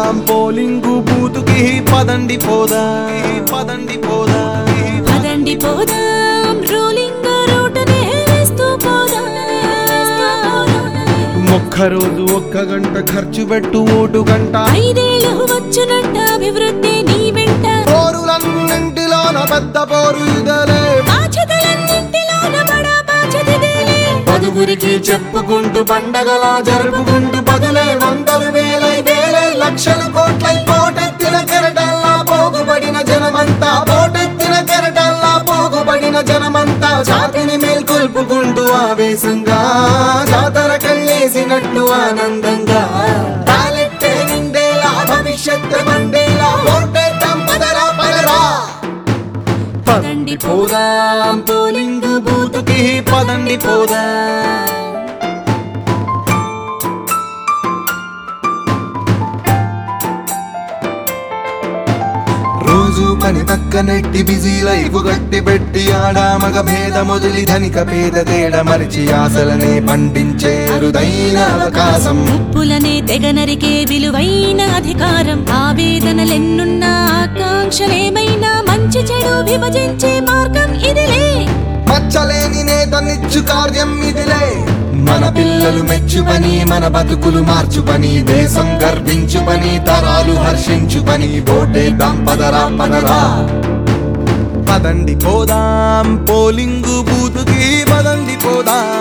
పోదాం పోలింగు బూతుకి పదండి పోదా పదండి పోదా పదండి పోదాం రోలింగ్ రోడ్డునే వేస్తూ పోదాం ఒక్క రోజు ఒక్క గంట ఖర్చు పెట్టు ఓటు గంట ఐదేళ్ళు వచ్చునంట అభివృద్ధి నీ వెంట పోరులన్నింటిలోన పెద్ద పోరు ఇదలే బాధ్యతలన్నింటిలోన బడా బాధ్యతదేలే పదుగురికి చెప్పుకుంటూ పండగలా జరుపుకుంటూ పదులే వందలు వేలై వేలై లక్షల కోట్లై పోటెత్తిన కెరటల్లా పోగుబడిన జనమంతా పోటెత్తిన కెరటల్లా పోగుబడిన జనమంతా జాతిని మేల్కొల్పుకుంటూ ఆవేశంగా జాతర కళ్ళేసినట్టు ఆనందంగా తాలెట్టే నిండేలా భవిష్యత్తు మండేలా ఓటేద్దాం పదరా పదరా పదండి పోదాం పోలింగ్ బూతుకి పదండి పోదాం రోజు పని పక్కనెట్టి బిజీ లైఫ్ గట్టి పెట్టి ఆడామగ భేద మొదలి ధనిక పేద తేడ మరిచి ఆశలనే పండించే అరుదైన అవకాశం ఉప్పులనే తెగ నరికే విలువైన అధికారం ఆవేదనలెన్నున్నా ఆకాంక్షలేమైనా మంచి చెడు విభజించే మార్గం ఇదిలే మచ్చలేని నేతనిచ్చు కార్యం ఇదిలే మన పిల్లలు మెచ్చు పని మన బతుకులు మార్చు పని దేశం గర్వించు పని తరాలు హర్షించు పని ఓటేద్దాం పదరా పదరా పదండి పోదాం పోలింగు బూతుకి పదండి పోదాం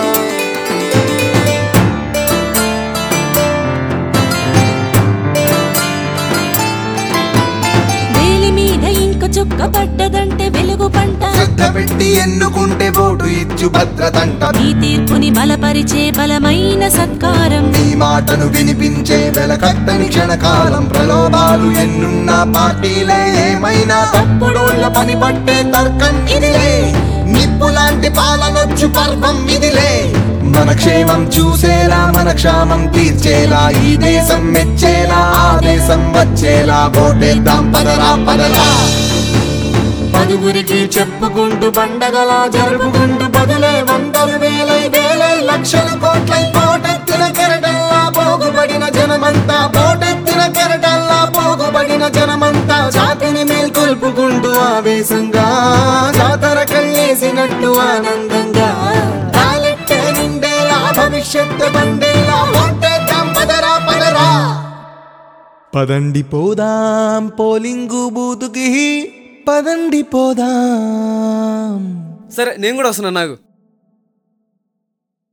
వేలి మీద ఇంక చుక్క పడ్డదంటే వెలుగు పంట శ్రద్ధ పెట్టి ఎన్నుకుంటే ఓటు ఇచ్చు భద్రతంట నీ తీర్పుని బలపరిచే బలమైన సత్కారం నీ మాటను వినిపించే వెలకట్టని క్షణకాలం ప్రలోభాలు ఎన్నున్నా పార్టీలే ఏమైనా తప్పుడోళ్ళ పని పట్టే తర్కం ఇదిలే నిప్పు లాంటి పాలనొచ్చు పర్వం ఇదిలే మన క్షేమం చూసేలా మన క్షామం తీర్చేలా ఈ దేశం మెచ్చేలా ఆ దేశం వచ్చేలా ఓటేద్దాం పదరా పదరా పదుగురికి చెప్పుకుంటూ పండగలా జరుపుకుంటూ బదులే వందలు వేలై వేలై లక్షల కోట్లై పోటెత్తిన కెరటల్లా పోగుబడిన జనమంతా పోటెత్తిన కెరటల్లా పోగుబడిన జనమంతా జాతిని మేల్కొల్పుకుంటూ ఆవేశంగా జాతర కళ్ళేసినట్టు ఆనందంగా తాలెట్టే నిండేలా భవిష్యత్తు బండేలా ఓటేద్దాం పదరా పదరా పదండి పోదాం పోలింగు బూతుకి పదండి పోదాం సరే నేను కూడా వస్తున్నా నాకు